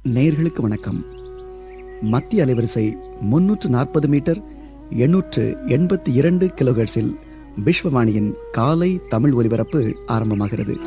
நேயர்களுக்கு வணக்கம் மத்திய அலைவரிசை முன்னூற்று நாற்பது மீட்டர் எண்ணூற்று எண்பத்தி இரண்டு கிலோஹெர்ட்ஸில் விஸ்வவாணியின் காலை தமிழ் ஒலிபரப்பு ஆரம்பமாகிறது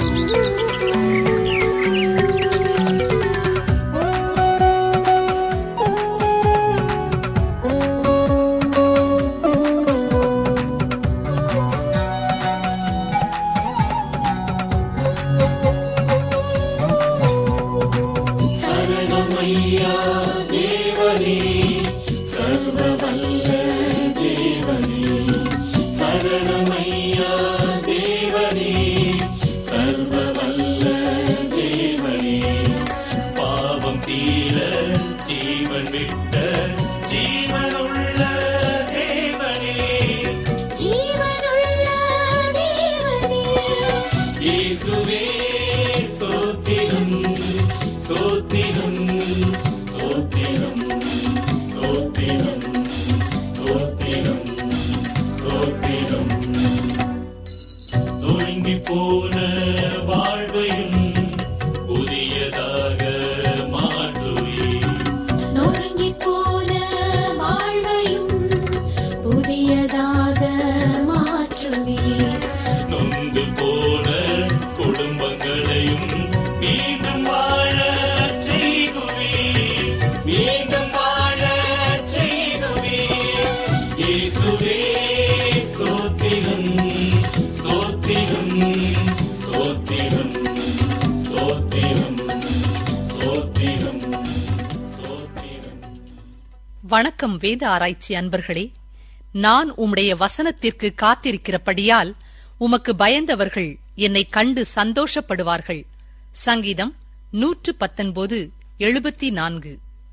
பாவம் தீர ஜீவன் விட்ட ஜீவனுள்ள தேவனே ஜீவனுள்ள தேவனே இயேசுவே ஸ்தோத்திரம் ஸ்தோத்திரம் ஸ்தோத்திரம் ஸ்தோத்திரம் ஸ்தோத்திரம் ஸ்தோத்திரம் நொறுங்கி போன வாழ்வையும் புதியதாக மாற்றுவே நொறுங்கிப் போன வாழ்வையும் புதியதாக மாற்றுவீர் நொந்து போன குடும்பங்களையும் மீண்டும் வாழ செய்குவே மீண்டும் வாழ செய்குவே இயேசுவே ஸ்தோத்திரம் ஸ்தோத்திரம் ஸ்தோத்திரம் ஸ்தோத்திரம் ஸ்தோத்திரம் ஸ்தோத்திரம் வணக்கம் வேத ஆராய்ச்சி அன்பர்களே நான் உம்முடைய வசனத்திற்கு காத்திருக்கிறபடியால் உமக்கு பயந்தவர்கள் என்னை கண்டு சந்தோஷப்படுவார்கள் சங்கீதம் நூற்று பத்தொன்பது எழுபத்தி நான்கு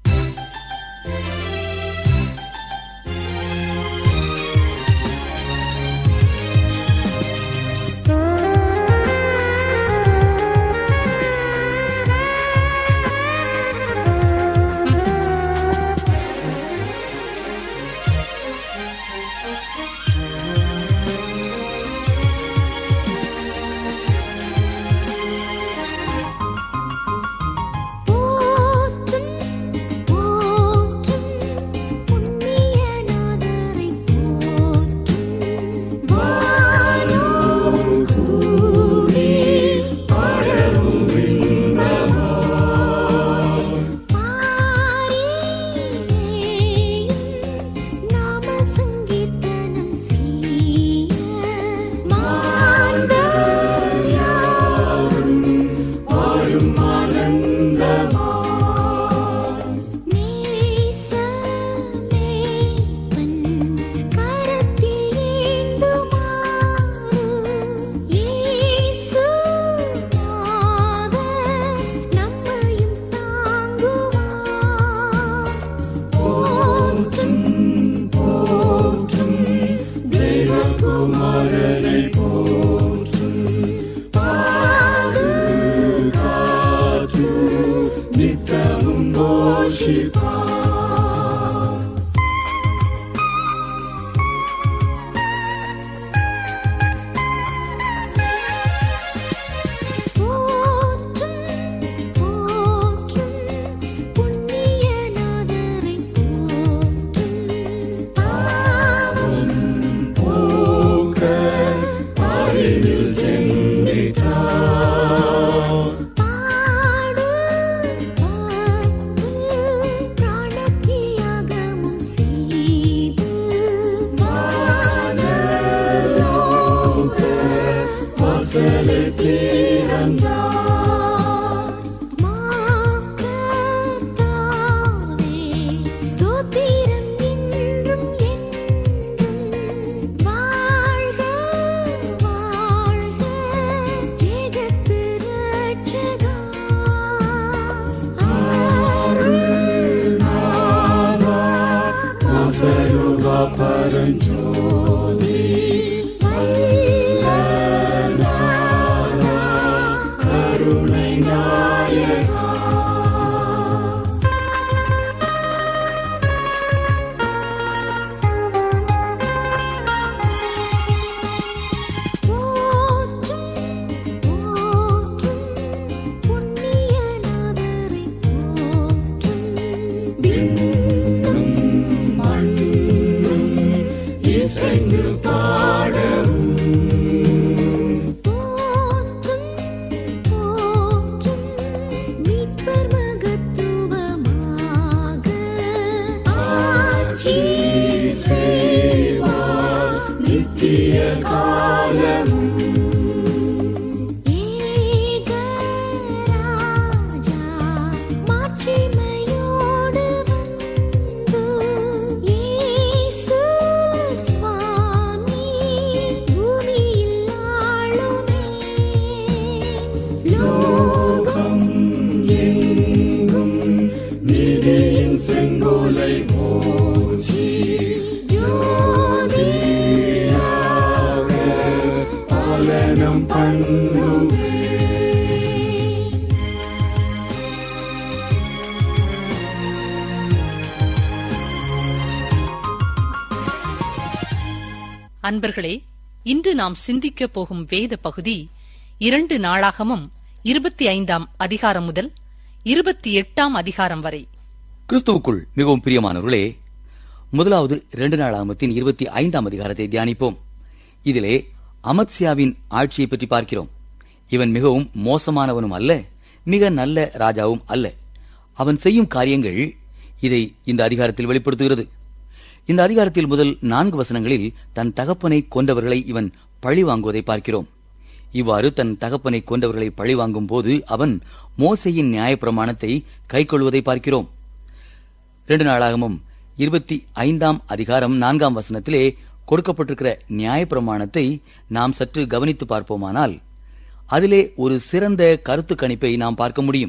போற்றும் போற்றும் புண்ணியநாதரை போற்றும் வானோரே பாரேயும் நாம சங்கீர்த்தனம் செய்ய மாந்தர் யாரும் தேவகுமாரனை போற்றும் பாது நித்தமும் போஷிப்பா போற்றும் போற்றும் புண்ணியநாதரை போற்றும் பாவம் போக்க அறிவில் சென்றிட்டார் பாடு பாடு பிராணத்தியாகமும் செய்து வானலோக வாசலை திறந்தார் மாக்கர்த்தாவே ஸ்தோத்திரம் என்றும் என்றும் வாழ்க வாழ்க ஜெகத்து ரட்சகா அருள்நாதா பரஞ்சோதி கருணை நாயகா போற்றும் போற்றும் புண்ணியநாதரை போற்றும் அன்பர்களே இன்று நாம் சிந்திக்கப் போகும் வேத பகுதி இரண்டு நாளாகமும் இருபத்தி ஐந்தாம் அதிகாரம் முதல் இருபத்தி எட்டாம் அதிகாரம் வரை கிறிஸ்துவுக்குள் மிகவும் பிரியமானவர்களே முதலாவது இரண்டு நாள் ஆமத்தின் இருபத்தி ஐந்தாம் அதிகாரத்தை தியானிப்போம் இதிலே அமத்சியாவின் ஆட்சியை பற்றி பார்க்கிறோம் இவன் மிகவும் மோசமானவனும் அல்ல மிக நல்ல ராஜாவும் அல்ல அவன் செய்யும் காரியங்கள் இதை இந்த அதிகாரத்தில் வெளிப்படுத்துகிறது இந்த அதிகாரத்தில் முதல் நான்கு வசனங்களில் தன் தகப்பனை கொண்டவர்களை இவன் பழி வாங்குவதை பார்க்கிறோம் இவ்வாறு தன் தகப்பனை கொண்டவர்களை பழி வாங்கும் போது அவன் மோசையின் நியாயப்பிரமாணத்தை கைக்கொள்வதை பார்க்கிறோம் இரண்டு நாளாகமும் இருபத்தி ஐந்தாம் அதிகாரம் நான்காம் வசனத்திலே கொடுக்கப்பட்டிருக்கிற நியாயப்பிரமாணத்தை நாம் சற்று கவனித்து பார்ப்போமானால் அதிலே ஒரு சிறந்த கருத்து கணிப்பை நாம் பார்க்க முடியும்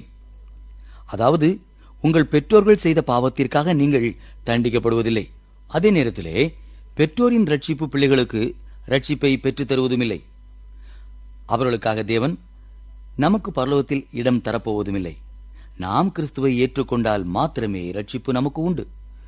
அதாவது உங்கள் பெற்றோர்கள் செய்த பாவத்திற்காக நீங்கள் தண்டிக்கப்படுவதில்லை அதே நேரத்திலே பெற்றோரின் ரட்சிப்பு பிள்ளைகளுக்கு ரட்சிப்பை பெற்றுத் தருவதுமில்லை அவர்களுக்காக தேவன் நமக்கு பரலோகத்தில் இடம் தரப்போவதுமில்லை நாம் கிறிஸ்துவை ஏற்றுக்கொண்டால் மாத்திரமே ரட்சிப்பு நமக்கு உண்டு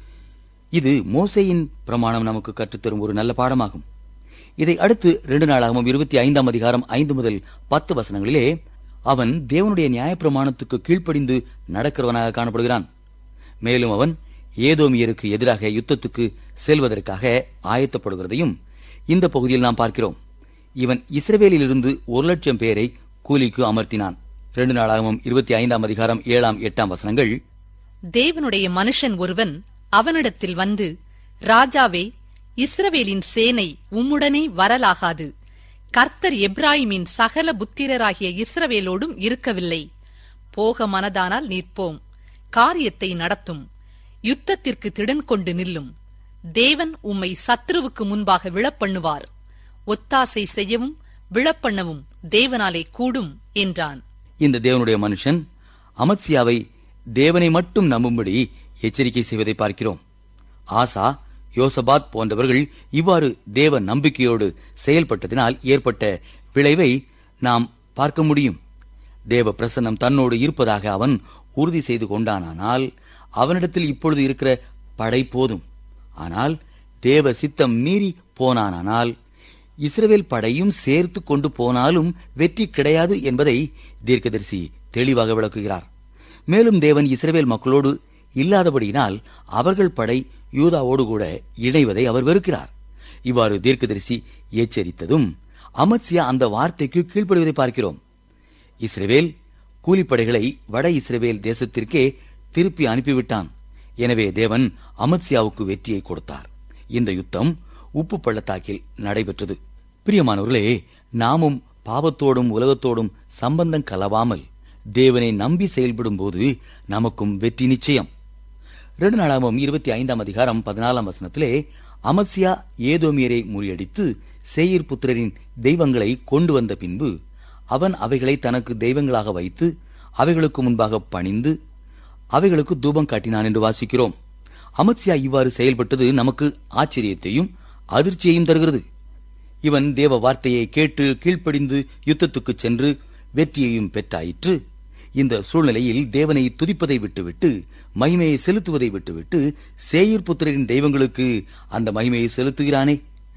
இது மோசையின் பிரமாணம் நமக்கு கற்றுத்தரும் ஒரு நல்ல பாடமாகும் இதை அடுத்து ரெண்டு நாளாகவும் இருபத்தி ஐந்தாம் அதிகாரம் ஐந்து முதல் பத்து வசனங்களிலே அவன் தேவனுடைய நியாயப்பிரமாணத்துக்கு கீழ்ப்படிந்து நடக்கிறவனாக காணப்படுகிறான் மேலும் அவன் ஏதோமியருக்கு எதிராக யுத்தத்துக்கு செல்வதற்காக ஆயத்தப்படுகிறதையும் இந்த பகுதியில் நாம் பார்க்கிறோம் இவன் இஸ்ரவேலிலிருந்து ஒரு லட்சம் பேரை கூலிக்கு அமர்த்தினான் இரண்டு நாளாகவும் இருபத்தி ஐந்தாம் அதிகாரம் ஏழாம் எட்டாம் வசனங்கள் தேவனுடைய மனுஷன் ஒருவன் அவனிடத்தில் வந்து ராஜாவே இஸ்ரவேலின் சேனை உம்முடனே வரலாகாது கர்த்தர் எப்ராயிமின் சகல புத்திரராகிய இஸ்ரவேலோடும் இருக்கவில்லை போக மனதானால் நிற்போம் காரியத்தை நடத்தும் யுத்தத்திற்கு திடன் கொண்டு நில்லும் தேவன் உம்மை சத்ருவுக்கு முன்பாக விழப்பண்ணுவார் ஒத்தாசை செய்யவும் விழப்பண்ணவும் தேவனாலே கூடும் என்றான் இந்த தேவனுடைய மனுஷன் அமத்சியாவை தேவனை மட்டும் நம்பும்படி எச்சரிக்கை செய்வதை பார்க்கிறோம் ஆசா யோசபாத் போன்றவர்கள் இவ்வாறு தேவ நம்பிக்கையோடு செயல்பட்டதினால் ஏற்பட்ட விளைவை நாம் பார்க்க முடியும் தேவ பிரசன்னம் தன்னோடு இருப்பதாக அவன் உறுதி செய்து கொண்டானால் அவனிடத்தில் இப்பொழுது இருக்கிற படை போதும் ஆனால் தேவ சித்தம் மீறி போனானால் இஸ்ரவேல் படையும் சேர்த்து கொண்டு போனாலும் வெற்றி கிடையாது என்பதை தீர்க்கதரிசி தெளிவாக விளக்குகிறார் மேலும் தேவன் இஸ்ரவேல் மக்களோடு இல்லாதபடியினால் அவர்கள் படை யூதாவோடு கூட இணைவதை அவர் வெறுக்கிறார் இவ்வாறு தீர்க்கதரிசி எச்சரித்ததும் அமத்சியா அந்த வார்த்தைக்கு கீழ்ப்படுவதை பார்க்கிறோம் இஸ்ரவேல் கூலிப்படைகளை வட இஸ்ரவேல் தேசத்திற்கே திருப்பி அனுப்பிவிட்டான் எனவே தேவன் அமத்சியாவுக்கு வெற்றியை கொடுத்தார் இந்த யுத்தம் உப்பு பள்ளத்தாக்கில் நடைபெற்றது பிரியமானவர்களே நாமும் பாவத்தோடும் உலகத்தோடும் சம்பந்தம் கலவாமல் தேவனை நம்பி செயல்படும் போது நமக்கும் வெற்றி நிச்சயம் ரெண்டு நாளாகவும் இருபத்தி ஐந்தாம் அதிகாரம் பதினாலாம் வசனத்திலே அமத்சியா ஏதோமியரை முறியடித்து சேயீர் புத்திரரின் தெய்வங்களை கொண்டு வந்த பின்பு அவன் அவைகளை தனக்கு தெய்வங்களாக வைத்து அவைகளுக்கு முன்பாக பணிந்து அவைகளுக்கு தூபம் காட்டினான் என்று வாசிக்கிறோம் அமத்சியா இவ்வாறு செயல்பட்டது நமக்கு ஆச்சரியத்தையும் அதிர்ச்சியையும் தருகிறது இவன் தேவ வார்த்தையை கேட்டு கீழ்ப்படிந்து யுத்தத்துக்கு சென்று வெற்றியையும் பெற்றாயிற்று இந்த சூழ்நிலையில் தேவனை துதிப்பதை விட்டுவிட்டு மகிமையை செலுத்துவதை விட்டுவிட்டு சேயீர் புத்திரரின் தெய்வங்களுக்கு அந்த மகிமையை செலுத்துகிறானே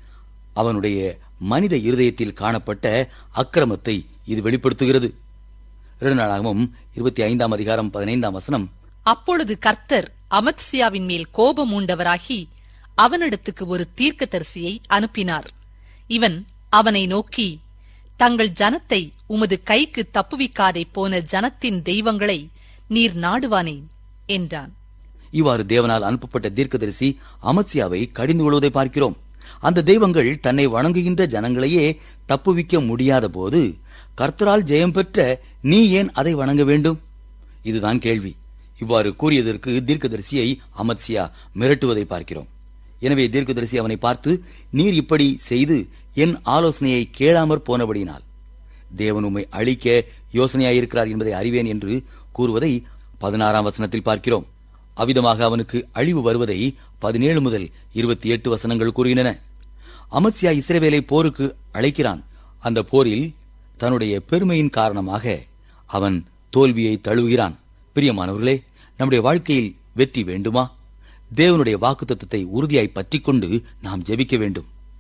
அவனுடைய மனித இருதயத்தில் காணப்பட்ட அக்கிரமத்தை இது வெளிப்படுத்துகிறது இரண்டு நாளாகவும் இருபத்தி ஐந்தாம் அதிகாரம் பதினைந்தாம் வசனம் அப்பொழுது கர்த்தர் அமத்சியாவின் மேல் கோபம் உண்டவராகி அவனிடத்துக்கு ஒரு தீர்க்கதரிசியை அனுப்பினார் இவன் அவனை நோக்கி தங்கள் ஜனத்தை உமது கைக்கு தப்புவிக்காதே போன ஜனத்தின் தெய்வங்களை நீர் நாடுவானேன் என்றான் இவ்வாறு தேவனால் அனுப்பப்பட்ட தீர்க்கதரிசி அமத்சியாவை கடிந்து கொள்வதை பார்க்கிறோம் அந்த தெய்வங்கள் தன்னை வணங்குகின்ற ஜனங்களையே தப்புவிக்க முடியாத போது கர்த்தரால் ஜெயம் பெற்ற நீ ஏன் அதை வணங்க வேண்டும் இதுதான் கேள்வி இவ்வாறு கூறியதற்கு தீர்க்கதரிசியை அமத்சியா மிரட்டுவதை பார்க்கிறோம் எனவே தீர்க்கதரிசி அவனை பார்த்து நீர் இப்படி செய்து என் ஆலோசனையை கேளாமற் போனபடியினால் தேவன் உம்மை அழிக்க யோசனையாயிருக்கிறார் என்பதை அறிவேன் என்று கூறுவதை பதினாறாம் வசனத்தில் பார்க்கிறோம் அவ்விதமாக அவனுக்கு அழிவு வருவதை பதினேழு முதல் இருபத்தி எட்டு வசனங்கள் கூறுகின்றன அமத்சியா இஸ்ரவேலை போருக்கு அழைக்கிறான் அந்த போரில் தன்னுடைய பெருமையின் காரணமாக அவன் தோல்வியை தழுவுகிறான் பிரியமானவர்களே நம்முடைய வாழ்க்கையில் வெற்றி வேண்டுமா தேவனுடைய வாக்குத்தத்தத்தை உறுதியாய் பற்றிக்கொண்டு நாம் ஜெபிக்க வேண்டும்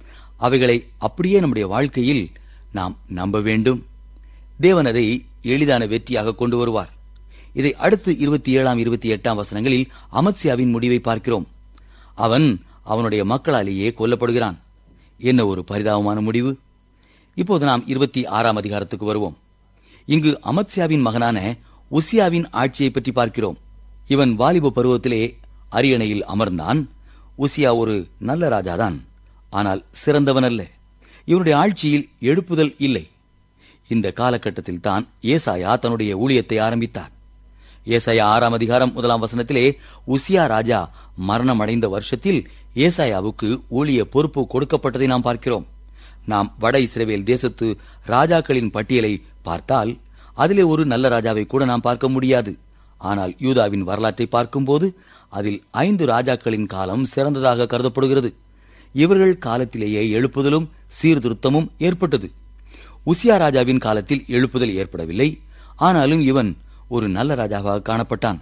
அவைகளை அப்படியே நம்முடைய வாழ்க்கையில் நாம் நம்ப வேண்டும் தேவன் அதை எளிதான வெற்றியாக கொண்டு வருவார் இதை அடுத்து இருபத்தி ஏழாம் இருபத்தி எட்டாம் வசனங்களில் அமத்சியாவின் முடிவை பார்க்கிறோம் அவன் அவனுடைய மக்களாலேயே கொல்லப்படுகிறான் என்ன ஒரு பரிதாபமான முடிவு இப்போது நாம் இருபத்தி ஆறாம் அதிகாரத்துக்கு வருவோம் இங்கு அமத்சியாவின் மகனான உசியாவின் ஆட்சியை பற்றி பார்க்கிறோம் இவன் வாலிப பருவத்திலே அரியணையில் அமர்ந்தான் உசியா ஒரு நல்ல ராஜாதான் ஆனால் சிறந்தவன் அல்ல இவனுடைய ஆட்சியில் எழுப்புதல் இல்லை இந்த காலகட்டத்தில் தான் ஏசாயா தன்னுடைய ஊழியத்தை ஆரம்பித்தார் ஏசாயா ஆறாம் அதிகாரம் முதலாம் வசனத்திலே உசியா ராஜா மரணம் அடைந்த வருஷத்தில் ஏசாயாவுக்கு ஊழிய பொறுப்பு கொடுக்கப்பட்டதை நாம் பார்க்கிறோம் நாம் வட இஸ்ரேவேல் தேசத்து ராஜாக்களின் பட்டியலை பார்த்தால் அதிலே ஒரு நல்ல ராஜாவை கூட நாம் பார்க்க முடியாது ஆனால் யூதாவின் வரலாற்றை பார்க்கும்போது அதில் ஐந்து ராஜாக்களின் காலம் சிறந்ததாக கருதப்படுகிறது இவர்கள் காலத்திலேயே எழுப்புதலும் சீர்திருத்தமும் ஏற்பட்டது உசியா ராஜாவின் காலத்தில் எழுப்புதல் ஏற்படவில்லை ஆனாலும் இவன் ஒரு நல்ல ராஜாவாக காணப்பட்டான்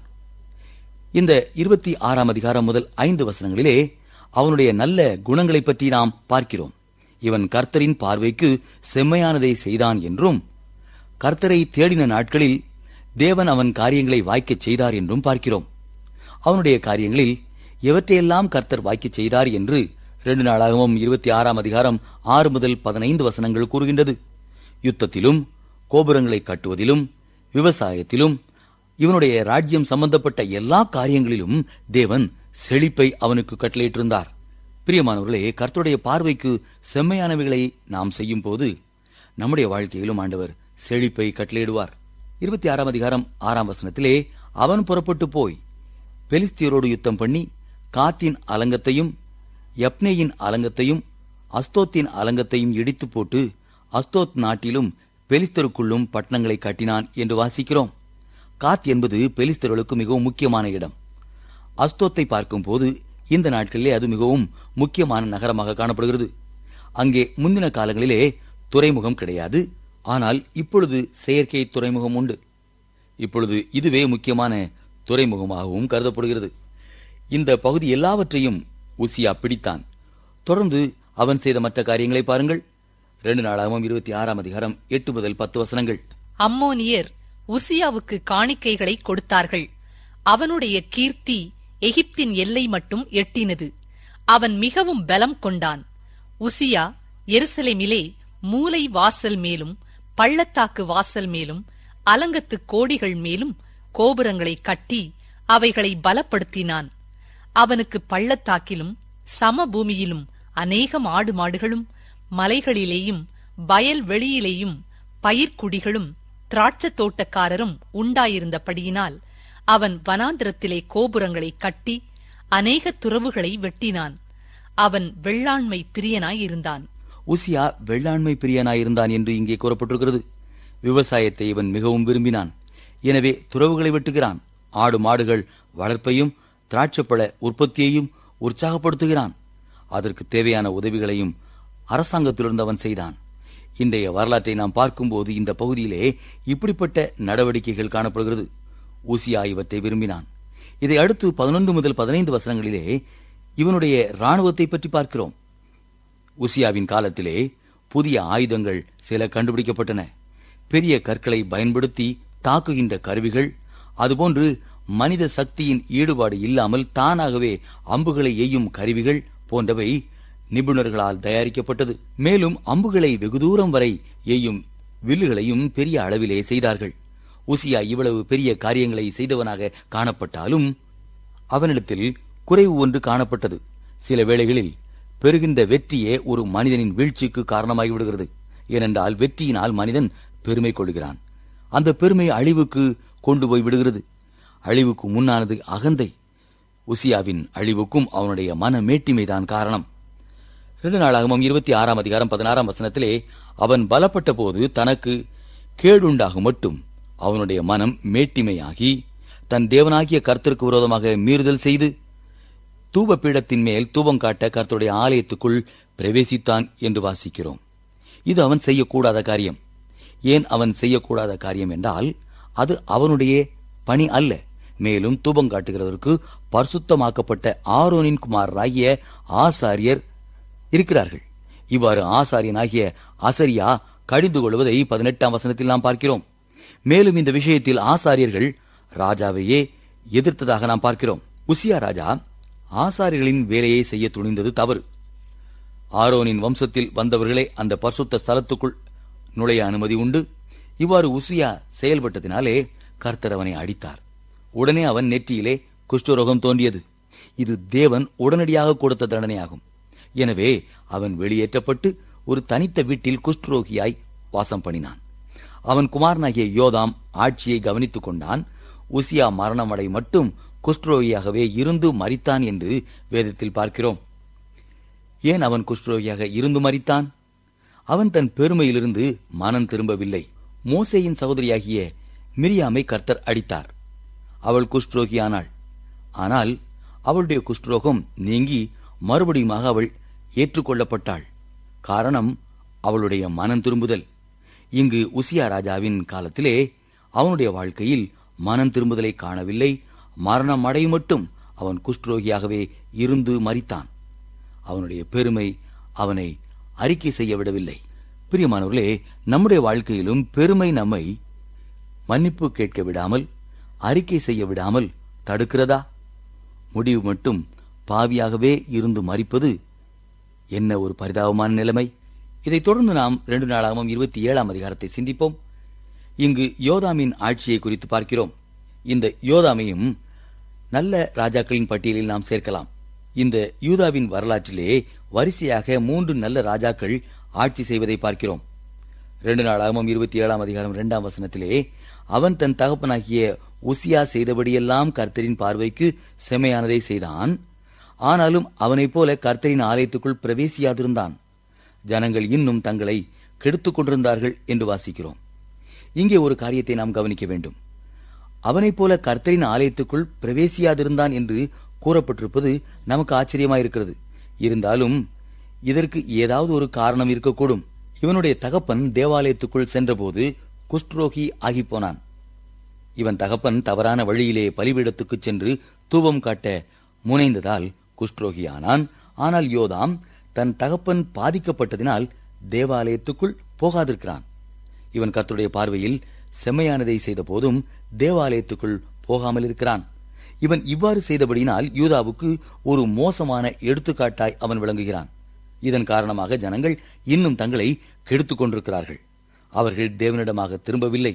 இந்த இருபத்தி ஆறாம் அதிகாரம் முதல் ஐந்து வசனங்களிலே அவனுடைய நல்ல குணங்களைப் பற்றி நாம் பார்க்கிறோம் இவன் கர்த்தரின் பார்வைக்கு செம்மையானதை செய்தான் என்றும் கர்த்தரை தேடின நாட்களில் தேவன் அவன் காரியங்களை வாய்க்கச் செய்தார் என்றும் பார்க்கிறோம் அவனுடைய காரியங்களில் எவற்றையெல்லாம் கர்த்தர் வாய்க்கச் செய்தார் என்று இரண்டு நாளாகவும் இருபத்தி ஆறாம் அதிகாரம் ஆறு முதல் பதினைந்து வசனங்கள் கூறுகின்றது யுத்தத்திலும் கோபுரங்களை கட்டுவதிலும் விவசாயத்திலும் இவனுடைய ராஜ்யம் சம்பந்தப்பட்ட எல்லா காரியங்களிலும் தேவன் செழிப்பை அவனுக்கு கட்டளையிட்டிருந்தார் பிரியமானவர்களே கர்த்தருடைய பார்வைக்கு செம்மையானவைகளை நாம் செய்யும் போது நம்முடைய வாழ்க்கையிலும் ஆண்டவர் செழிப்பை கட்டளையிடுவார் இருபத்தி ஆறாம் அதிகாரம் ஆறாம் வசனத்திலே அவன் புறப்பட்டு போய் பெலிஸ்தியரோடு யுத்தம் பண்ணி காத்தின் அலங்கத்தையும் யப்னேயின் அலங்கத்தையும் அஸ்தோத்தின் அலங்கத்தையும் இடித்து போட்டு அஸ்தோத் நாட்டிலும் பெலிஸ்தருக்குள்ளும் பட்டணங்களை கட்டினான் என்று வாசிக்கிறோம் காத் என்பது பெலிஸ்தர்களுக்கு மிகவும் முக்கியமான இடம் அஸ்தோத்தை பார்க்கும்போது இந்த நாட்களிலே அது மிகவும் முக்கியமான நகரமாக காணப்படுகிறது அங்கே முந்தின காலங்களிலே துறைமுகம் கிடையாது ஆனால் இப்பொழுது செயற்கை துறைமுகம் உண்டு இப்பொழுது இதுவே முக்கியமான துறைமுகமாகவும் கருதப்படுகிறது இந்த பகுதி எல்லாவற்றையும் உசியா பிடித்தான் தொடர்ந்து அவன் செய்த மற்ற காரியங்களை பாருங்கள் ரெண்டு நாளாகவும் இருபத்தி ஆறாம் அதிகாரம் எட்டு முதல் பத்து வசனங்கள் அம்மோனியர் உசியாவுக்கு காணிக்கைகளை கொடுத்தார்கள் அவனுடைய கீர்த்தி எகிப்தின் எல்லை மட்டும் எட்டினது அவன் மிகவும் பலம் கொண்டான் உசியா எருசலேமிலே மூலை வாசல் மேலும் பள்ளத்தாக்கு வாசல் மேலும் அலங்கத்து கோடிகள் மேலும் கோபுரங்களை கட்டி அவைகளை பலப்படுத்தினான் அவனுக்கு பள்ளத்தாக்கிலும் சமபூமியிலும் அநேகம் ஆடு மாடுகளும் மலைகளிலேயும் வயல் வெளியிலேயும் பயிர்க்குடிகளும் திராட்சத் தோட்டக்காரரும் உண்டாயிருந்தபடியினால் அவன் வனாந்திரத்திலே கோபுரங்களை கட்டி அநேக துறவுகளை வெட்டினான் அவன் வெள்ளாண்மை பிரியனாயிருந்தான் உசியா வெள்ளாண்மை பிரியனாயிருந்தான் என்று இங்கே கூறப்பட்டிருக்கிறது விவசாயத்தை இவன் மிகவும் விரும்பினான் எனவே துறவுகளை வெட்டுகிறான் ஆடு மாடுகள் வளர்ப்பையும் திராட்சப்பழ உற்பத்தியையும் உற்சாகப்படுத்துகிறான் அதற்கு தேவையான உதவிகளையும் அரசாங்கத்திலிருந்து அவன் செய்தான் இன்றைய வரலாற்றை நாம் பார்க்கும்போது இந்த பகுதியிலே இப்படிப்பட்ட நடவடிக்கைகள் காணப்படுகிறது ஊசியா இவற்றை விரும்பினான் இதை அடுத்து பதினொன்று முதல் பதினைந்து வசனங்களிலே இவனுடைய ராணுவத்தை பற்றி பார்க்கிறோம் உசியாவின் காலத்திலே புதிய ஆயுதங்கள் சில கண்டுபிடிக்கப்பட்டன பெரிய கற்களை பயன்படுத்தி தாக்குகின்ற கருவிகள் அதுபோன்று மனித சக்தியின் ஈடுபாடு இல்லாமல் தானாகவே அம்புகளை எய்யும் கருவிகள் போன்றவை நிபுணர்களால் தயாரிக்கப்பட்டது மேலும் அம்புகளை வெகு தூரம் வரை எய்யும் வில்லுகளையும் பெரிய அளவிலே செய்தார்கள் உசியா இவ்வளவு பெரிய காரியங்களை செய்தவனாக காணப்பட்டாலும் அவனிடத்தில் குறைவு ஒன்று காணப்பட்டது சில வேளைகளில் பெறுகின்ற வெற்றியே ஒரு மனிதனின் வீழ்ச்சிக்கு காரணமாகி விடுகிறது ஏனென்றால் வெற்றியினால் மனிதன் பெருமை கொள்கிறான் அந்த பெருமை அழிவுக்கு கொண்டு போய் விடுகிறது அழிவுக்கு முன்னானது அகந்தை உசியாவின் அழிவுக்கும் அவனுடைய மன மேட்டிமைதான் காரணம் ரெண்டு நாளாகவும் இருபத்தி ஆறாம் அதிகாரம் பதினாறாம் வசனத்திலே அவன் பலப்பட்ட போது தனக்கு கேடுண்டாகும் மட்டும் அவனுடைய மனம் மேட்டிமையாகி தன் தேவனாகிய கர்த்தருக்கு விரோதமாக மீறுதல் செய்து தூப பீடத்தின் மேல் தூபம் காட்ட கர்த்தருடைய ஆலயத்துக்குள் பிரவேசித்தான் என்று வாசிக்கிறோம் இது அவன் செய்யக்கூடாத காரியம் ஏன் அவன் செய்யக்கூடாத காரியம் என்றால் அது அவனுடைய பணி அல்ல மேலும் தூபம் காட்டுகிறதற்கு பரிசுத்தமாக்கப்பட்ட ஆரோனின் குமாரராகிய ஆசாரியர் இருக்கிறார்கள் இவ்வாறு ஆசாரியனாகிய அசரியா கடிந்து கொள்வதை பதினெட்டாம் வசனத்தில் நாம் பார்க்கிறோம் மேலும் இந்த விஷயத்தில் ஆசாரியர்கள் ராஜாவையே எதிர்த்ததாக நாம் பார்க்கிறோம் உசியா ராஜா ஆசாரியர்களின் வேலையை செய்ய துணிந்தது தவறு ஆரோனின் வம்சத்தில் வந்தவர்களே அந்த பரிசுத்த ஸ்தலத்துக்குள் நுழைய அனுமதி உண்டு இவ்வாறு உசியா செயல்பட்டதினாலே கர்த்தர் அவனை அடித்தார் உடனே அவன் நெற்றியிலே குஷ்டரோகம் தோன்றியது இது தேவன் உடனடியாக கொடுத்த தண்டனையாகும் எனவே அவன் வெளியேற்றப்பட்டு ஒரு தனித்த வீட்டில் குஷ்டரோகியாய் வாசம் பண்ணினான் அவன் குமாரனாகிய யோதாம் ஆட்சியை கவனித்துக் கொண்டான் உசியா மரணமடை மட்டும் குஷ்டரோகியாகவே இருந்து மரித்தான் என்று வேதத்தில் பார்க்கிறோம் ஏன் அவன் குஷ்டரோகியாக இருந்து மரித்தான் அவன் தன் பெருமையிலிருந்து மனம் திரும்பவில்லை மோசேயின் சகோதரியாகிய மிரியாமை கர்த்தர் அடித்தார் அவள் குஷ்டரோகியானாள் ஆனால் அவளுடைய குஷ்டரோகம் நீங்கி மறுபடியுமாக அவள் ஏற்றுக்கொள்ளப்பட்டாள் காரணம் அவளுடைய மனம் திரும்புதல் இங்கு உசியா ராஜாவின் காலத்திலே அவனுடைய வாழ்க்கையில் மனம் திரும்புதலை காணவில்லை மரணம் அடை மட்டும் அவன் குஷ்டரோகியாகவே இருந்து மரித்தான் அவனுடைய பெருமை அவனை அறிக்கை செய்ய விடவில்லை பிரியமானவர்களே நம்முடைய வாழ்க்கையிலும் பெருமை நம்மை மன்னிப்பு கேட்க விடாமல் அறிக்கை செய்ய விடாமல் தடுக்கிறதா முடிவு மட்டும் பாவியாகவே இருந்து மறிப்பது என்ன ஒரு பரிதாபமான நிலைமை இதைத் தொடர்ந்து நாம் ரெண்டு நாளாகவும் இருபத்தி ஏழாம் அதிகாரத்தை சிந்திப்போம் இங்கு யோதாமின் ஆட்சியை குறித்து பார்க்கிறோம் இந்த யோதாமையும் நல்ல ராஜாக்களின் பட்டியலில் நாம் சேர்க்கலாம் இந்த யூதாவின் வரலாற்றிலே வரிசையாக மூன்று நல்ல ராஜாக்கள் ஆட்சி செய்வதை பார்க்கிறோம் ரெண்டு நாளாகவும் இருபத்தி ஏழாம் அதிகாரம் இரண்டாம் வசனத்திலே அவன் தன் தகப்பனாகிய உசியா செய்தபடியெல்லாம் கர்த்தரின் பார்வைக்கு செமையானதை செய்தான் ஆனாலும் அவனைப் போல கர்த்தரின் ஆலயத்துக்குள் பிரவேசியாதிருந்தான் ஜனங்கள் இன்னும் தங்களை கெடுத்துக் கொண்டிருந்தார்கள் என்று வாசிக்கிறோம் இங்கே ஒரு காரியத்தை நாம் கவனிக்க வேண்டும் அவனைப் போல கர்த்தரின் ஆலயத்துக்குள் பிரவேசியாதிருந்தான் என்று கூறப்பட்டிருப்பது நமக்கு ஆச்சரியமாயிருக்கிறது இருந்தாலும் இதற்கு ஏதாவது ஒரு காரணம் இருக்கக்கூடும் இவனுடைய தகப்பன் தேவாலயத்துக்குள் சென்றபோது குஷ்டரோகி ஆகிப்போனான் இவன் தகப்பன் தவறான வழியிலே பலிபீடத்துக்கு சென்று தூபம் காட்ட முனைந்ததால் குஷ்டரோகியானான் ஆனால் யோதாம் தன் தகப்பன் பாதிக்கப்பட்டதினால் தேவாலயத்துக்குள் போகாதிருக்கிறான் இவன் கர்த்தருடைய பார்வையில் செம்மையானதை செய்த போதும் தேவாலயத்துக்குள் போகாமல் இருக்கிறான் இவன் இவ்வாறு செய்தபடியினால் யூதாவுக்கு ஒரு மோசமான எடுத்துக்காட்டாய் அவன் விளங்குகிறான் இதன் காரணமாக ஜனங்கள் இன்னும் தங்களை கெடுத்துக் கொண்டிருக்கிறார்கள் அவர்கள் தேவனிடமாக திரும்பவில்லை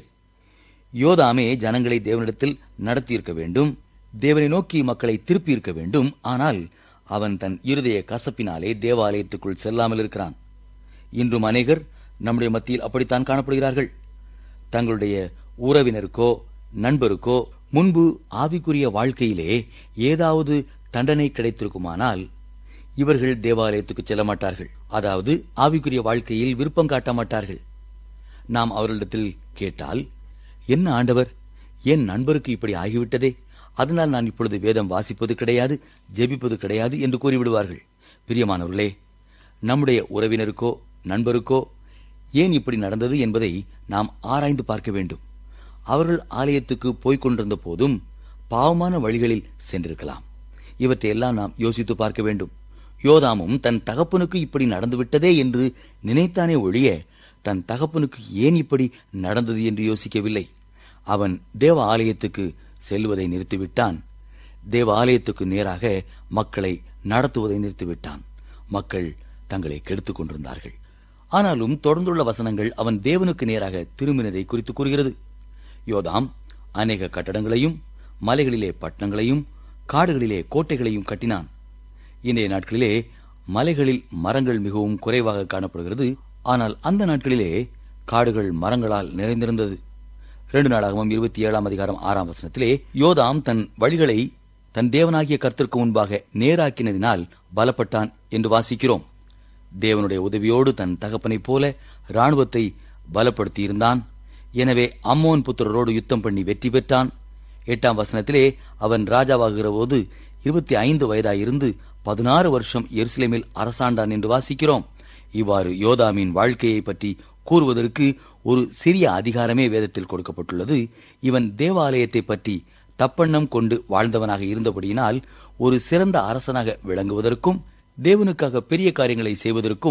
யோதாமே ஜனங்களை தேவனிடத்தில் நடத்தியிருக்க வேண்டும் தேவனை நோக்கி மக்களை திருப்பியிருக்க வேண்டும் ஆனால் அவன் தன் இருதய கசப்பினாலே தேவாலயத்துக்குள் செல்லாமல் இருக்கிறான் இன்றும் அநேகர் நம்முடைய மத்தியில் அப்படித்தான் காணப்படுகிறார்கள் தங்களுடைய உறவினருக்கோ நண்பருக்கோ முன்பு ஆவிக்குரிய வாழ்க்கையிலே ஏதாவது தண்டனை கிடைத்திருக்குமானால் இவர்கள் தேவாலயத்துக்கு செல்ல மாட்டார்கள் அதாவது ஆவிக்குரிய வாழ்க்கையில் விருப்பம் காட்ட மாட்டார்கள் நாம் அவர்களிடத்தில் கேட்டால் என்ன ஆண்டவர் என் நண்பருக்கு இப்படி ஆகிவிட்டதே அதனால் நான் இப்பொழுது வேதம் வாசிப்பது கிடையாது ஜெபிப்பது கிடையாது என்று கூறிவிடுவார்கள் பிரியமானவர்களே நம்முடைய உறவினருக்கோ நண்பருக்கோ ஏன் இப்படி நடந்தது என்பதை நாம் ஆராய்ந்து பார்க்க வேண்டும் அவர்கள் ஆலயத்துக்கு போய்க் கொண்டிருந்த போதும் பாவமான வழிகளில் சென்றிருக்கலாம் இவற்றையெல்லாம் நாம் யோசித்து பார்க்க வேண்டும் யோதாமும் தன் தகப்பனுக்கு இப்படி நடந்துவிட்டதே என்று நினைத்தானே ஒழிய தன் தகப்பனுக்கு ஏன் இப்படி நடந்தது என்று யோசிக்கவில்லை அவன் தேவ ஆலயத்துக்கு செல்வதை நிறுத்திவிட்டான் தேவ ஆலயத்துக்கு நேராக மக்களை நடத்துவதை நிறுத்திவிட்டான் மக்கள் தங்களை கெடுத்துக் கொண்டிருந்தார்கள் ஆனாலும் தொடர்ந்துள்ள வசனங்கள் அவன் தேவனுக்கு நேராக திரும்பினதை குறித்து கூறுகிறது யோதாம் அநேக கட்டடங்களையும் மலைகளிலே பட்டணங்களையும் காடுகளிலே கோட்டைகளையும் கட்டினான் இன்றைய நாட்களிலே மலைகளில் மரங்கள் மிகவும் குறைவாக காணப்படுகிறது ஆனால் அந்த நாட்களிலே காடுகள் மரங்களால் நிறைந்திருந்தது இரண்டு நாளாகவும் இருபத்தி ஏழாம் அதிகாரம் ஆறாம் வசனத்திலே யோதாம் தன் வழிகளை தன் தேவனாகிய கர்த்தருக்கு முன்பாக நேராக்கினதினால் பலப்பட்டான் என்று வாசிக்கிறோம் தேவனுடைய உதவியோடு தன் தகப்பனைப் போல ராணுவத்தை பலப்படுத்தியிருந்தான் எனவே அம்மோன் புத்திரரோடு யுத்தம் பண்ணி வெற்றி பெற்றான் எட்டாம் வசனத்திலே அவன் ராஜாவாகிற போது இருபத்தி ஐந்து வயதாயிருந்து பதினாறு வருஷம் எருசலேமில் அரசாண்டான் என்று வாசிக்கிறோம் இவ்வாறு யோதாமின் வாழ்க்கையை பற்றி கூறுவதற்கு ஒரு சிறிய அதிகாரமே வேதத்தில் கொடுக்கப்பட்டுள்ளது இவன் தேவாலயத்தை பற்றி தப்பெண்ணம் கொண்டு வாழ்ந்தவனாக இருந்தபடியினால் ஒரு சிறந்த அரசனாக விளங்குவதற்கும் தேவனுக்காக பெரிய காரியங்களை செய்வதற்கும்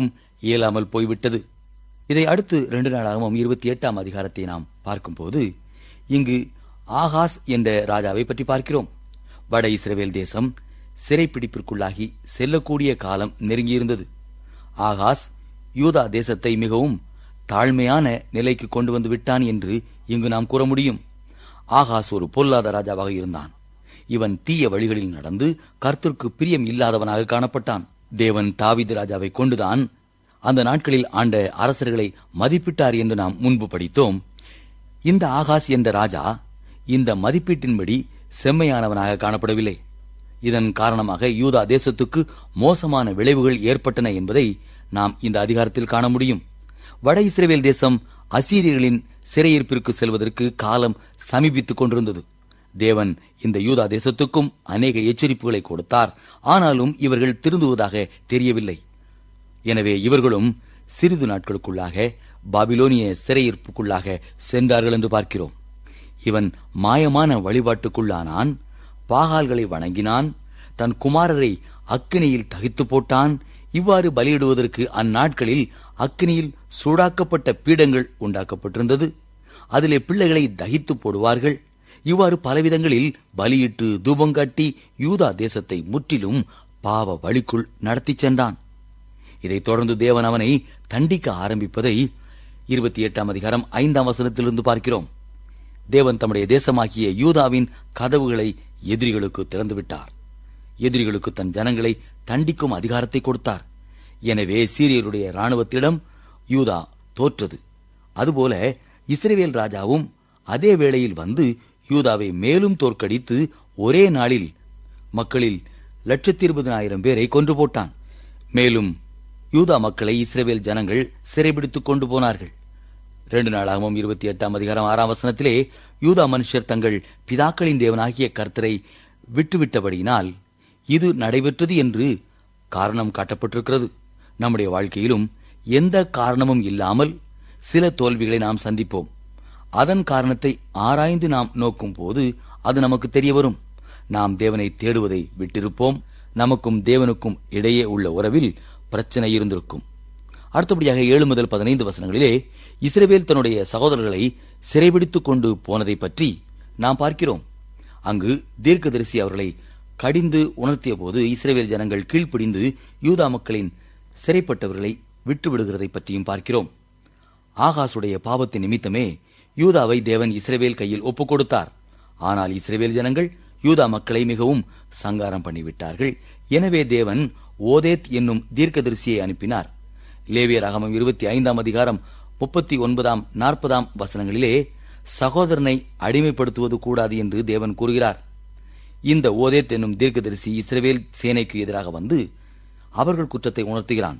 இயலாமல் போய்விட்டது இதை அடுத்து ரெண்டு நாளாகவும் இருபத்தி எட்டாம் அதிகாரத்தை நாம் பார்க்கும்போது இங்கு ஆகாஸ் என்ற ராஜாவை பற்றி பார்க்கிறோம் வட இஸ்ரவேல் தேசம் சிறைப்பிடிப்பிற்குள்ளாகி செல்லக்கூடிய காலம் நெருங்கியிருந்தது ஆகாஸ் யூதா தேசத்தை மிகவும் தாழ்மையான நிலைக்கு கொண்டு வந்து விட்டான் என்று இங்கு நாம் கூற முடியும் ஆகாஸ் ஒரு பொல்லாத ராஜாவாக இருந்தான் இவன் தீய வழிகளில் நடந்து கர்த்தருக்கு பிரியம் இல்லாதவனாக காணப்பட்டான் தேவன் தாவீது ராஜாவை கொண்டுதான் அந்த நாட்களில் ஆண்ட அரசர்களை மதிப்பிட்டார் என்று நாம் முன்பு படித்தோம் இந்த ஆகாஸ் என்ற ராஜா இந்த மதிப்பீட்டின்படி செம்மையானவனாக காணப்படவில்லை இதன் காரணமாக யூதா தேசத்துக்கு மோசமான விளைவுகள் ஏற்பட்டன என்பதை நாம் இந்த அதிகாரத்தில் காண முடியும் வட இஸ்ரேல் தேசம் அசீரியர்களின் சிறையிருப்பிற்கு செல்வதற்கு காலம் சமீபித்துக் கொண்டிருந்தது தேவன் இந்த யூதா தேசத்துக்கும் அநேக எச்சரிப்புகளை கொடுத்தார் ஆனாலும் இவர்கள் திருந்துவதாக தெரியவில்லை எனவே இவர்களும் சிறிது நாட்களுக்குள்ளாக பாபிலோனிய சிறையிருப்புக்குள்ளாக சென்றார்கள் என்று பார்க்கிறோம் இவன் மாயமான வழிபாட்டுக்குள்ளானான் பாகால்களை வணங்கினான் தன் குமாரரை அக்கினியில் தகித்து போட்டான் இவ்வாறு பலியிடுவதற்கு அந்நாட்களில் அக்கினியில் சூடாக்கப்பட்ட பீடங்கள் உண்டாக்கப்பட்டிருந்தது அதிலே பிள்ளைகளை தகித்து போடுவார்கள் இவ்வாறு பலவிதங்களில் பலியிட்டு தூபங்காட்டி யூதா தேசத்தை முற்றிலும் பாவ வழிக்குள் நடத்திச் சென்றான் இதைத் தொடர்ந்து தேவன் அவனை தண்டிக்க ஆரம்பிப்பதை இருபத்தி எட்டாம் அதிகாரம் ஐந்தாம் வசனத்திலிருந்து பார்க்கிறோம் தேவன் தம்முடைய தேசமாகிய யூதாவின் கதவுகளை எதிரிகளுக்கு திறந்துவிட்டார் எதிரிகளுக்கு தன் ஜனங்களை தண்டிக்கும் அதிகாரத்தை கொடுத்தார் எனவே சீரியருடைய ராணுவத்திடம் யூதா தோற்றது அதுபோல இஸ்ரேவேல் ராஜாவும் அதே வேளையில் வந்து யூதாவை மேலும் தோற்கடித்து ஒரே நாளில் மக்களில் லட்சத்தி இருபதனாயிரம் பேரை கொன்று போட்டான் மேலும் யூதா மக்களை இஸ்ரேவேல் ஜனங்கள் சிறைபிடித்துக் கொண்டு போனார்கள் ரெண்டு நாளாகவும் இருபத்தி எட்டாம் அதிகாரம் ஆறாம் வசனத்திலே யூதா மனுஷர் தங்கள் பிதாக்களின் தேவனாகிய கர்த்தரை விட்டுவிட்டபடியினால் இது நடைபெற்றது என்று காரணம் காட்டப்பட்டிருக்கிறது நம்முடைய வாழ்க்கையிலும் எந்த காரணமும் இல்லாமல் சில தோல்விகளை நாம் சந்திப்போம் அதன் காரணத்தை ஆராய்ந்து நாம் நோக்கும் போது அது நமக்கு தெரிய வரும் நாம் தேவனை தேடுவதை விட்டிருப்போம் நமக்கும் தேவனுக்கும் இடையே உள்ள உறவில் பிரச்சனை இருந்திருக்கும் அடுத்தபடியாக ஏழு முதல் பதினைந்து வசனங்களிலே இஸ்ரவேல் தன்னுடைய சகோதரர்களை சிறைபிடித்துக் கொண்டு போனதை பற்றி நாம் பார்க்கிறோம் அங்கு தீர்க்கதரிசி அவர்களை கடிந்து உணர்த்திய போது இஸ்ரவேல் ஜனங்கள் கீழ்ப்பிடிந்து யூதா மக்களின் சிறைப்பட்டவர்களை விட்டு விடுகிறதை பற்றியும் பார்க்கிறோம் ஆகாசுடைய பாவத்தின் நிமித்தமே யூதாவை தேவன் இஸ்ரவேல் கையில் ஒப்புக் கொடுத்தார் ஆனால் இஸ்ரவேல் ஜனங்கள் யூதா மக்களை மிகவும் சங்காரம் பண்ணிவிட்டார்கள் எனவே தேவன் ஓதேத் என்னும் தீர்க்கதரிசியை அனுப்பினார் லேவியர் அகமம் இருபத்தி ஐந்தாம் அதிகாரம் முப்பத்தி ஒன்பதாம் நாற்பதாம் வசனங்களிலே சகோதரனை அடிமைப்படுத்துவது கூடாது என்று தேவன் கூறுகிறார் இந்த ஓதேத் என்னும் தீர்க்கதரிசி இஸ்ரவேல் சேனைக்கு எதிராக வந்து அவர்கள் குற்றத்தை உணர்த்துகிறான்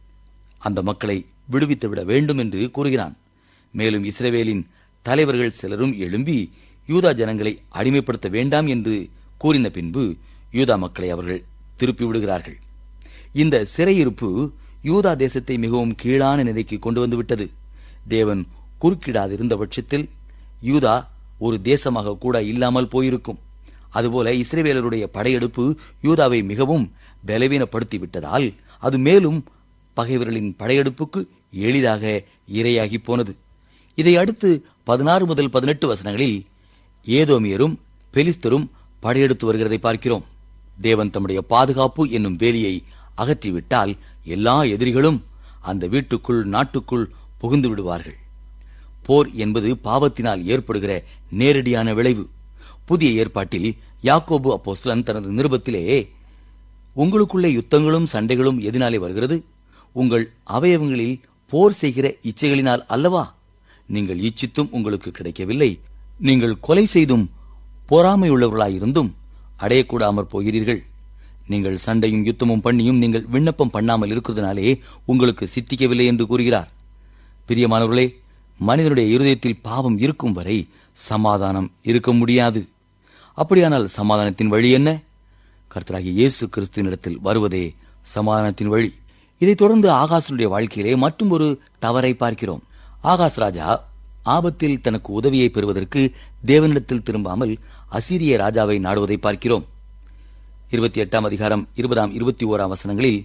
அந்த மக்களை விடுவித்து விட வேண்டும் என்று கூறுகிறான் மேலும் இஸ்ரவேலின் தலைவர்கள் சிலரும் எழும்பி யூதா ஜனங்களை அடிமைப்படுத்த வேண்டாம் என்று கூறின பின்பு யூதா மக்களை அவர்கள் திருப்பி விடுகிறார்கள் இந்த சிறையிருப்பு யூதா தேசத்தை மிகவும் கீழான நிலைக்கு கொண்டு வந்து விட்டது தேவன் குறுக்கிடாதிருந்த பட்சத்தில் யூதா ஒரு தேசமாக கூட இல்லாமல் போயிருக்கும் அதுபோல இஸ்ரேவேலருடைய படையெடுப்பு யூதாவை மிகவும் பலவீனப்படுத்தி விட்டதால் அது மேலும் பகைவர்களின் படையெடுப்புக்கு எளிதாக இரையாகி போனது இதை அடுத்து பதினாறு முதல் பதினெட்டு வசனங்களில் ஏதோமியரும் பெலிஸ்தரும் படையெடுத்து வருகிறதை பார்க்கிறோம் தேவன் தம்முடைய பாதுகாப்பு என்னும் வேலியை அகற்றிவிட்டால் எல்லா எதிரிகளும் அந்த வீட்டுக்குள் நாட்டுக்குள் புகுந்து விடுவார்கள் போர் என்பது பாவத்தினால் ஏற்படுகிற நேரடியான விளைவு புதிய ஏற்பாட்டில் யாக்கோபு அப்போஸ்தலன் தனது நிருபத்திலே உங்களுக்குள்ளே யுத்தங்களும் சண்டைகளும் எதினாலே வருகிறது உங்கள் அவயவங்களில் போர் செய்கிற இச்சைகளினால் அல்லவா நீங்கள் இச்சித்தும் உங்களுக்கு கிடைக்கவில்லை நீங்கள் கொலை செய்தும் பொறாமையுள்ளவர்களாயிருந்தும் அடையக்கூடாமற் போகிறீர்கள் நீங்கள் சண்டையும் யுத்தமும் பண்ணியும் நீங்கள் விண்ணப்பம் பண்ணாமல் இருக்கிறதுனாலே உங்களுக்கு சித்திக்கவில்லை என்று கூறுகிறார் பிரியமானவர்களே மனிதனுடைய இருதயத்தில் பாவம் இருக்கும் வரை சமாதானம் இருக்க முடியாது அப்படியானால் சமாதானத்தின் வழி என்ன கர்த்தராகிய இயேசு கிறிஸ்துவினிடத்தில் வருவதே சமாதானத்தின் வழி இதைத் தொடர்ந்து ஆகாசனுடைய வாழ்க்கையிலே மற்றும் ஒரு தவறை பார்க்கிறோம் ஆகாஷ் ராஜா ஆபத்தில் தனக்கு உதவியை பெறுவதற்கு தேவனிடத்தில் திரும்பாமல் அசீரிய ராஜாவை நாடுவதை பார்க்கிறோம் இருபத்தி எட்டாம் அதிகாரம் இருபதாம் இருபத்தி ஓராம் வசனங்களில்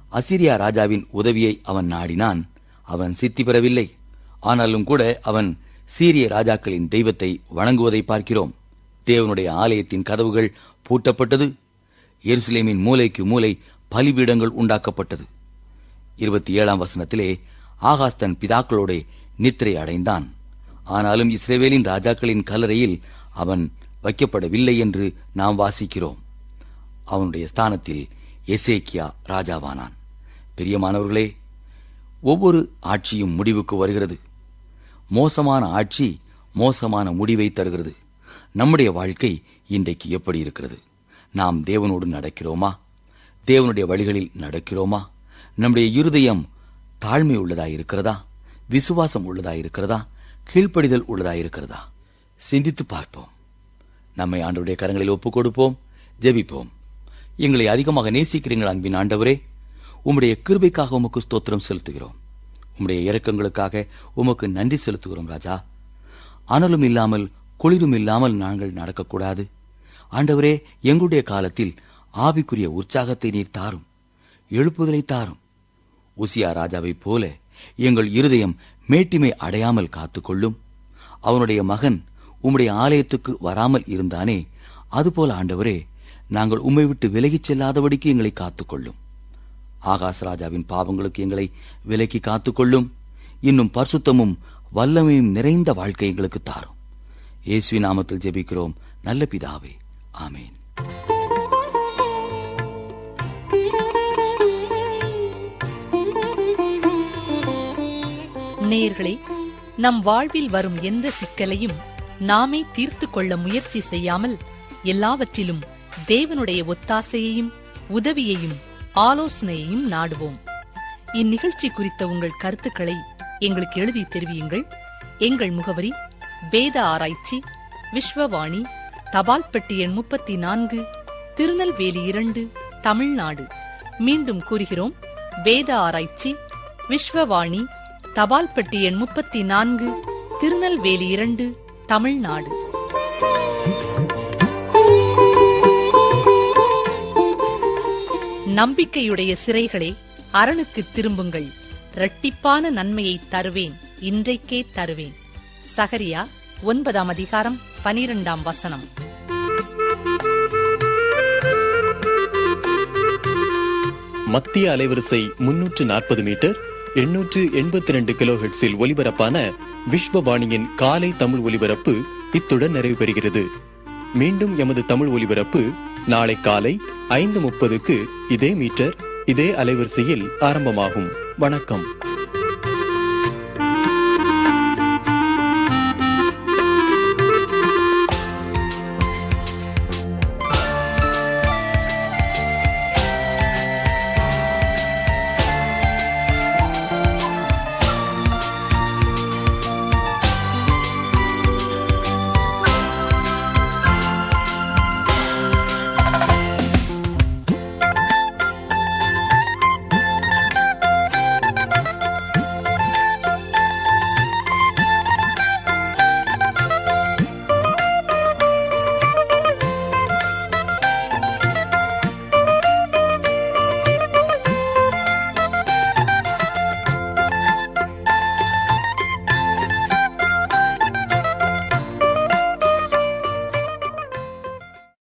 அசிரியா ராஜாவின் உதவியை அவன் நாடினான் அவன் சித்தி பெறவில்லை ஆனாலும் கூட அவன் சீரிய ராஜாக்களின் தெய்வத்தை வணங்குவதை பார்க்கிறோம் தேவனுடைய ஆலயத்தின் கதவுகள் பூட்டப்பட்டது எருசலேமின் மூலைக்கு மூலை பலிபீடங்கள் உண்டாக்கப்பட்டது இருபத்தி ஏழாம் வசனத்திலே ஆகாஸ் தன் பிதாக்களோட நித்திரை அடைந்தான் ஆனாலும் இஸ்ரேவேலின் ராஜாக்களின் கல்லறையில் அவன் வைக்கப்படவில்லை என்று நாம் வாசிக்கிறோம் அவனுடைய ஸ்தானத்தில் எசேக்கியா ராஜாவானான் பிரியமானவர்களே ஒவ்வொரு ஆட்சியும் முடிவுக்கு வருகிறது மோசமான ஆட்சி மோசமான முடிவை தருகிறது நம்முடைய வாழ்க்கை இன்றைக்கு எப்படி இருக்கிறது நாம் தேவனோடு நடக்கிறோமா தேவனுடைய வழிகளில் நடக்கிறோமா நம்முடைய இருதயம் தாழ்மை உள்ளதாய் இருக்கிறதா விசுவாசம் உள்ளதாய் இருக்கிறதா கீழ்ப்படிதல் உள்ளதாய் இருக்கிறதா சிந்தித்து பார்ப்போம் நம்மை ஆண்டவருடைய கரங்களில் ஒப்புக் கொடுப்போம் ஜெபிப்போம் எங்களை அதிகமாக நேசிக்கிறீங்கள் அன்பின் ஆண்டவரே உம்முடைய கிருபைக்காக உமக்கு ஸ்தோத்திரம் செலுத்துகிறோம் உம்முடைய இரக்கங்களுக்காக உமக்கு நன்றி செலுத்துகிறோம் ராஜா அனலும் இல்லாமல் குளிரும் இல்லாமல் நாங்கள் நடக்கக்கூடாது ஆண்டவரே எங்களுடைய காலத்தில் ஆவிக்குரிய உற்சாகத்தை நீர் தாரும் எழுப்புதலை தாரும் உசியா ராஜாவைப் போல எங்கள் இருதயம் மேட்டிமை அடையாமல் காத்துக்கொள்ளும் அவனுடைய மகன் உம்முடைய ஆலயத்துக்கு வராமல் இருந்தானே அதுபோல ஆண்டவரே நாங்கள் உம்மை விட்டு விலகிச் செல்லாதபடிக்கு எங்களை காத்துக்கொள்ளும் ஆகாஷ் ராஜாவின் பாவங்களுக்கு எங்களை விலக்கி காத்துக்கொள்ளும் இன்னும் பரிசுத்தமும் வல்லமையும் நிறைந்த வாழ்க்கை எங்களுக்கு தாரும் இயேசுவின் நாமத்தில் ஜெபிக்கிறோம் நல்ல பிதாவே ஆமேன் நேயர்களே நம் வாழ்வில் வரும் எந்த சிக்கலையும் நாமே தீர்த்து கொள்ள முயற்சி செய்யாமல் எல்லாவற்றிலும் தேவனுடைய ஒத்தாசையையும் உதவியையும் ஆலோசனையையும் நாடுவோம் இந்நிகழ்ச்சி குறித்த உங்கள் கருத்துக்களை எங்களுக்கு எழுதி தெரிவியுங்கள் எங்கள் முகவரி வேத ஆராய்ச்சி விஸ்வவாணி தபால் பெட்டி எண் முப்பத்தி நான்கு திருநெல்வேலி இரண்டு தமிழ்நாடு மீண்டும் கூறுகிறோம் வேத ஆராய்ச்சி விஸ்வவாணி தபால் பெட்டி எண் முப்பத்தி நான்கு திருநெல்வேலி இரண்டு தமிழ்நாடு நம்பிக்கையுடைய சிறைகளே அரணுக்கு திரும்புங்கள் இரட்டிப்பான நன்மையை தருவேன் இன்றைக்கே தருவேன் சகரியா ஒன்பதாம் அதிகாரம் பனிரெண்டாம் வசனம் மத்திய அலைவரிசை முன்னூற்று நாற்பது மீட்டர் எண்ணூற்று எண்பத்தி ரெண்டு கிலோ ஹெட்ஸில் ஒலிபரப்பான விஸ்வவாணியின் காலை தமிழ் ஒலிபரப்பு இத்துடன் நிறைவு பெறுகிறது மீண்டும் எமது தமிழ் ஒலிபரப்பு நாளை காலை ஐந்து முப்பதுக்கு இதே மீட்டர் இதே அலைவரிசையில் ஆரம்பமாகும் வணக்கம்